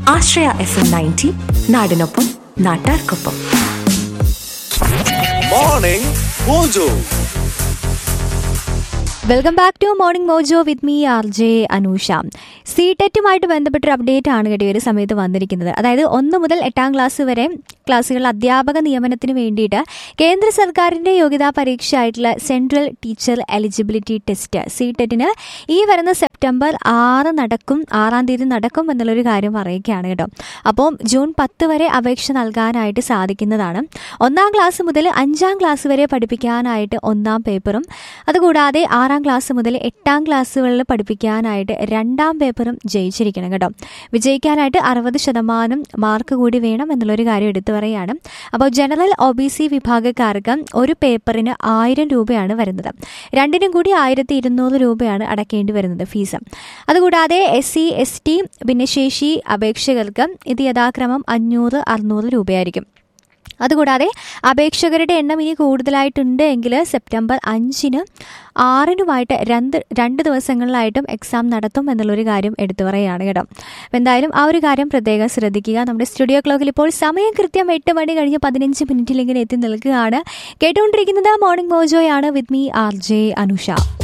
ആശ്രയ F M ninety നാടിനൊപ്പം നാട്ടാർക്കൊപ്പം morning mojo welcome back to morning mojo with me R J Anusha C ടെറ്റുമായിട്ട് ബന്ധപ്പെട്ടൊരു update ആണ് കേട്ടോ ഈ ഒരു സമയത്ത് വന്നിരിക്കുന്നത് അതായത് ഒന്ന് മുതൽ എട്ടാം ക്ലാസ് വരെ ക്ലാസ്സുകളിൽ അധ്യാപക നിയമനത്തിന് വേണ്ടിയിട്ട് കേന്ദ്ര സർക്കാരിൻ്റെ യോഗ്യതാ പരീക്ഷ ആയിട്ടുള്ള central teacher eligibility test C ടെറ്റിന് ഈ വരുന്ന സെപ്റ്റംബർ ആറ് നടക്കും ആറാം തീയതി നടക്കും എന്നുള്ളൊരു കാര്യം പറയുകയാണ് കേട്ടോ അപ്പോൾ ജൂൺ പത്ത് വരെ അപേക്ഷ നൽകാനായിട്ട് സാധിക്കുന്നതാണ് ഒന്നാം ക്ലാസ് മുതൽ അഞ്ചാം ക്ലാസ് വരെ പഠിപ്പിക്കാനായിട്ട് ഒന്നാം പേപ്പറും അതുകൂടാതെ ആറാം ക്ലാസ് മുതൽ എട്ടാം ക്ലാസ്സുകളിൽ പഠിപ്പിക്കാനായിട്ട് രണ്ടാം പേപ്പറും ജയിച്ചിരിക്കണം കേട്ടോ വിജയിക്കാനായിട്ട് അറുപത് ശതമാനം മാർക്ക് കൂടി വേണം എന്നുള്ളൊരു കാര്യം എടുത്തു പറയുകയാണ് അപ്പോൾ ജനറൽ ഒ ബി സി വിഭാഗക്കാർക്ക് ഒരു പേപ്പറിന് ആയിരം രൂപയാണ് വരുന്നത് രണ്ടിനും കൂടി ആയിരത്തി ഇരുന്നൂറ് രൂപയാണ് അടയ്ക്കേണ്ടി വരുന്നത് ഫീസ് അതുകൂടാതെ എസ് സി എസ് ടി ഭിന്നശേഷി അപേക്ഷകർക്ക് ഇത് യഥാക്രമം അഞ്ഞൂറ് അറുന്നൂറ് രൂപയായിരിക്കും അതുകൂടാതെ അപേക്ഷകരുടെ എണ്ണം ഇനി കൂടുതലായിട്ടുണ്ട് എങ്കിൽ സെപ്റ്റംബർ അഞ്ചിന് ആറിനുമായിട്ട് രണ്ട് രണ്ട് ദിവസങ്ങളിലായിട്ടും എക്സാം നടത്തും എന്നുള്ളൊരു കാര്യം എടുത്തു പറയുകയാണ് കേട്ടോ അപ്പോൾ എന്തായാലും ആ ഒരു കാര്യം പ്രത്യേകം ശ്രദ്ധിക്കുക നമ്മുടെ സ്റ്റുഡിയോ ക്ലോക്കിൽ ഇപ്പോൾ സമയം കൃത്യം എട്ട് മണി കഴിഞ്ഞ് പതിനഞ്ച് മിനിറ്റിൽ ഇങ്ങനെ എത്തി നിൽക്കുകയാണ് കേട്ടുകൊണ്ടിരിക്കുന്നത് മോർണിംഗ് മോജോയാണ് with me R J Anusha